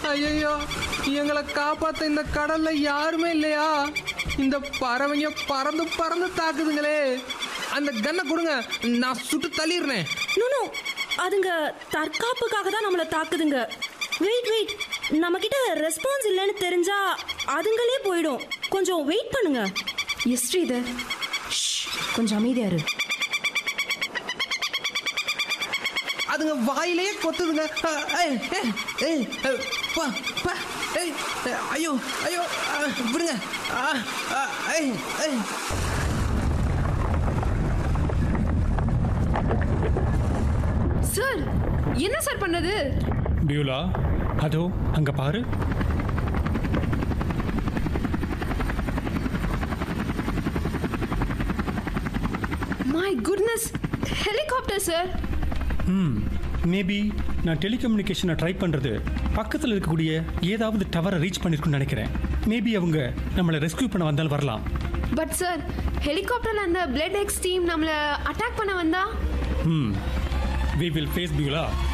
ஐயோ எங்களை காப்பாத்த இந்த கடல்ல யாருமே இல்லையா இந்த பறவைங்க பறந்து பறந்து தாக்குதுங்களே அந்த கன்னை கொடுங்க நான் சுட்டு தள்ளிடுறேன் நோ அதுங்க தற்காப்புக்காக தான் நம்மளை தாக்குதுங்க வெயிட் வெயிட் நம்ம கிட்ட ரெஸ்பான்ஸ் இல்லைன்னு தெரிஞ்சா அதுங்களே போயிடும் கொஞ்சம் வெயிட் பண்ணுங்க எஸ் ஸ்ரீதர் ஷ், கொஞ்சம் அமைதியா இரு அதுங்க வாயிலேயே கொத்துதுங்க அஹ், ஏய், ஏய், ஏய், அஹ், பா, பா, ஏய், அஹ், ஐயோ ஐயோ அஹ், விடுங்க அஹ், அஹ், ஏய், ஏய். சார் என்ன சார் பண்ணது பியூலா அதோ அங்க பாரு my goodness helicopter sir hmm maybe நான் டெலிகம்யூனிகேஷனை ட்ரை பண்ணுறது பக்கத்தில் இருக்கக்கூடிய ஏதாவது டவரை ரீச் பண்ணியிருக்குன்னு நினைக்கிறேன் மேபி அவங்க நம்மளை ரெஸ்க்யூ பண்ண வந்தால் வரலாம் பட் சார் ஹெலிகாப்டர்ல அந்த பிளட் எக்ஸ் டீம் நம்மள அட்டாக் பண்ண வந்தா ம் வி வில் ஃபேஸ் பியூலா